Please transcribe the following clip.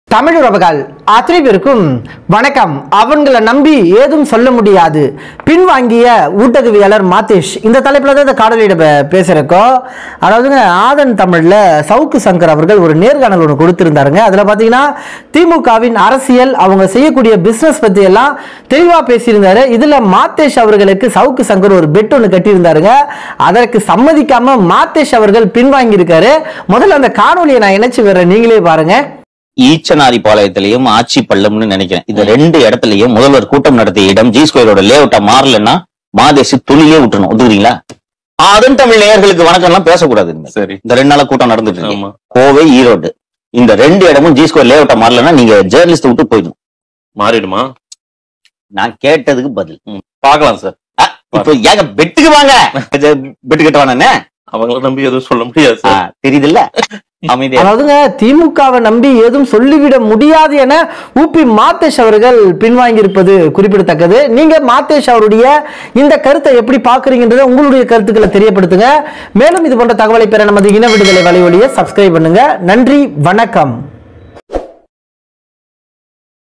தமிழ் உறவுகள் அத்தனை பேருக்கும் வணக்கம் அவங்களை நம்பி ஏதும் சொல்ல முடியாது பின்வாங்கிய ஊட்டகவியாளர் மாதேஷ் இந்த தலைப்பில் தான் இந்த காணொலியிட பே- பேசுறக்கோம் அதாவதுங்க ஆதன் தமிழில் சவுக்கு சங்கர் அவர்கள் ஒரு நேர்காணல் ஒன்று கொடுத்திருந்தாருங்க அதில் பார்த்தீங்கன்னா திமுகவின் அரசியல் அவங்க செய்யக்கூடிய பிஸ்னஸ் பற்றி எல்லாம் தெளிவாக பேசியிருந்தாரு இதில் மாதேஷ் அவர்களுக்கு சவுக்கு சங்கர் ஒரு பெட் ஒன்று கட்டியிருந்தாருங்க அதற்கு சம்மதிக்காம மாதேஷ் அவர்கள் பின்வாங்கி இருக்காரு முதல்ல அந்த காணொலியை நான் இணைச்சு வர்றேன் நீங்களே பாருங்க ஈச்சனாரி பாளையத்திலையும் ஆச்சி பள்ளம்னு நினைக்கிறேன் இந்த ரெண்டு இடத்துலயும் முதல்வர் கூட்டம் நடத்திய இடம் ஜி ஸ்கொயரோட லேஅவுட்டா மாறலன்னா மாதேசி துளிலே விட்டுணும் ஒத்துக்கிறீங்களா அதன் தமிழ் நேயர்களுக்கு வணக்கம் எல்லாம் பேசக்கூடாது இனிமே. சரி இந்த ரெண்டு நாளா கூட்டம் நடந்துட்டு இருக்கு ஆமா கோவை ஈரோடு இந்த ரெண்டு இடமும் ஜி ஸ்கொயர் லேஅவுட்டா மாறலன்னா நீங்க ஜேர்னலிஸ்ட் விட்டு போயிடும் மாறிடுமா நான் கேட்டதுக்கு பதில் பார்க்கலாம் சார் ஆ, இப்போ ஏங்க பெட்டுக்கு வாங்க பெட்டு கட்ட வேணானே அவங்கள நம்பி எதுவும் சொல்ல முடியாது சார் தெரியுதுல்ல அமைதியா அதாவதுங்க திமுகவை நம்பி ஏதும் சொல்லிவிட முடியாது என ஊபி மாத்தேஷ் அவர்கள் பின்வாங்கி இருப்பது குறிப்பிடத்தக்கது நீங்க மாத்தேஷ் அவருடைய இந்த கருத்தை எப்படி பாக்குறீங்கன்றதை உங்களுடைய கருத்துக்களை தெரியப்படுத்துங்க மேலும் இது போன்ற தகவலை பெற நமது இன விடுதலை வலைவழியை சப்ஸ்கிரைப் பண்ணுங்க நன்றி வணக்கம்